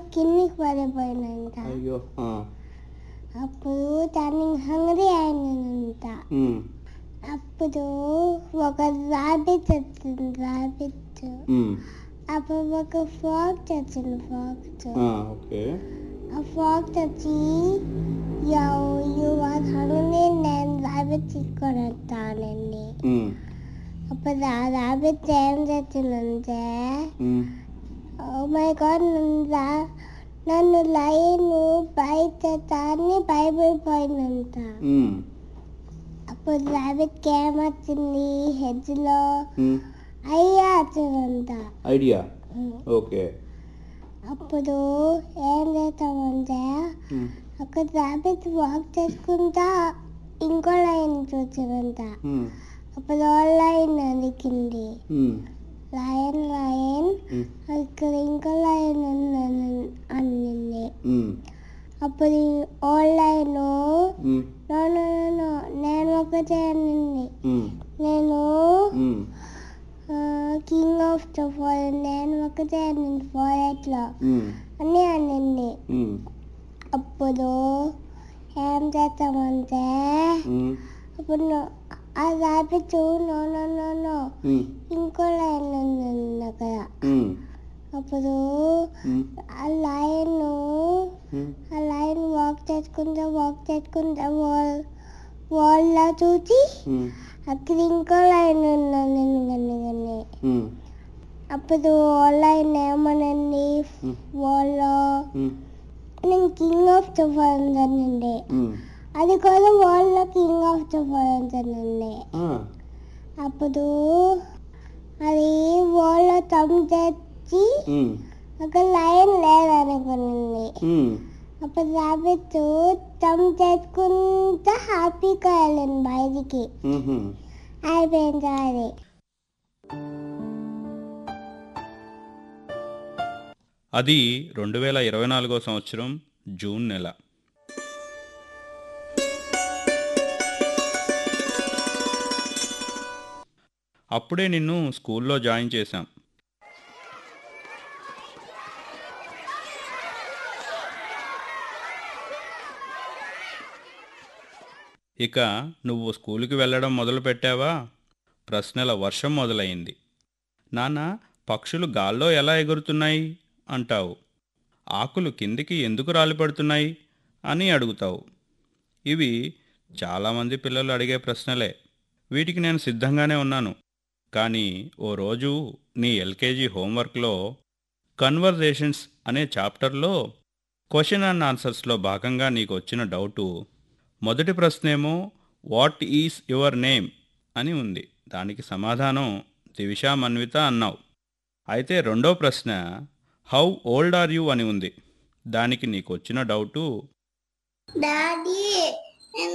కిందికి పడిపోయినంత అయ్యో ఆ. అప్పుడు దానికి హంగరీ అయినంత ఉమ్. అప్పుడు ఒక రాబిట్ వచ్చింది రాబిట్ ఉమ్. అప్పుడు ఒక ఫాక్స్ వచ్చింది ఫాక్స్ ఆ, ఓకే ఆ ఫాక్స్ వచ్చి యూ యూ వాజ్ హంగరీ నేను రాబిట్ తీసుకొని వస్తానండి ఉమ్. అప్పుడు ఆ రాబిట్ ఏం చేసిందంటే ఉమ్. ఓ మై గాడ్ నన్ను రా- నన్ను లైన్ బయట తాన్ని భయపడిపోయినంత ఉమ్. అప్పుడు రాబిట్ ఏమొచ్చింది హెడ్లో ఉమ్. అయ్యా వచ్చిందంట ఐడియా ఓకే అప్పుడు ఏం చేస్తామంటే ఉమ్. ఒక రాబిట్ వాక్ చేసుకుంటా ఇంకో లైన్ చూసిందంట ఉమ్. అప్పుడు ఆ లైన్ అలికింది ఉమ్. లయన్ లయన్ ఉమ్. ఇక్కడ ఇంకో లైన్ ఉందని అన్నింది ఉమ్. అప్పుడు ఆన్లైన్ ఉమ్. నో నో నో నో నేను ఒకటే అనింది ఉమ్. నేను ఉమ్. కింగ్ ఆఫ్ ద ఫారెన్ నేను ఒకటే అనింది ఫారెస్ట్లో ఉమ్. అని అనింది ఉమ్. అప్పుడు ఏం చేస్తామంటే ఉమ్. అప్పుడు నో- ఆ rabbit no no no no ఉమ్. ఇంకో లైన్ ఉంది అక్కడ ఉమ్. అప్పుడు ఉమ్. ఆ లైన్ ఉమ్. ఆ లైన్ వాక్ చేసుకుంటా వాక్ చేసుకుంటా వాల్ వాల్లో చూసి ఉమ్. అక్కడ ఇంకో లైన్ ఉన్నది కానీ కానీ ఉమ్. అప్పుడు ఆ లైన్ ఏమనండి ఉమ్. వాల్లో ఉమ్. నేను కింగ్ ఆఫ్ ద ఫారెన్స్ అనండి ఉమ్. అది కూడా వాల్లో కింగ్ ఆఫ్ ద ఫారెన్స్ అనండి ఆ. అప్పుడు అది వాల్లో తమ్ తెచ్చి ఉమ్. ఒక లైన్ లేదనుకునింది ఉమ్. అప్పుడు రాబిట్ తమ్ చేసుకుంటా హ్యాపీగా వెళ్ళింది బయటికి ఉహుం. అయిపోయింది అది అది రెండు వేల ఇరవై నాలుగో సంవత్సరం జూన్ నెల అప్పుడే నిన్ను స్కూల్లో జాయిన్ చేశాం ఇక నువ్వు స్కూలుకి వెళ్ళడం మొదలు పెట్టావా ప్రశ్నల వర్షం మొదలైంది నాన్న పక్షులు గాల్లో ఎలా ఎగురుతున్నాయి అంటావు ఆకులు కిందికి ఎందుకు రాలిపడుతున్నాయి అని అడుగుతావు ఇవి చాలామంది పిల్లలు అడిగే ప్రశ్నలే వీటికి నేను సిద్ధంగానే ఉన్నాను కానీ ఓ రోజు నీ ఎల్కేజీ హోంవర్క్లో కన్వర్జేషన్స్ అనే చాప్టర్లో క్వశ్చన్ అండ్ ఆన్సర్స్లో భాగంగా నీకు వచ్చిన డౌటు మొదటి ప్రశ్నేమో వాట్ ఈస్ యువర్ నేమ్ అని ఉంది దానికి సమాధానం దివిషా మన్విత అన్నావు అయితే రెండో ప్రశ్న హౌ ఓల్డ్ ఆర్ యూ అని ఉంది దానికి నీకు వచ్చిన డౌటు డాడీ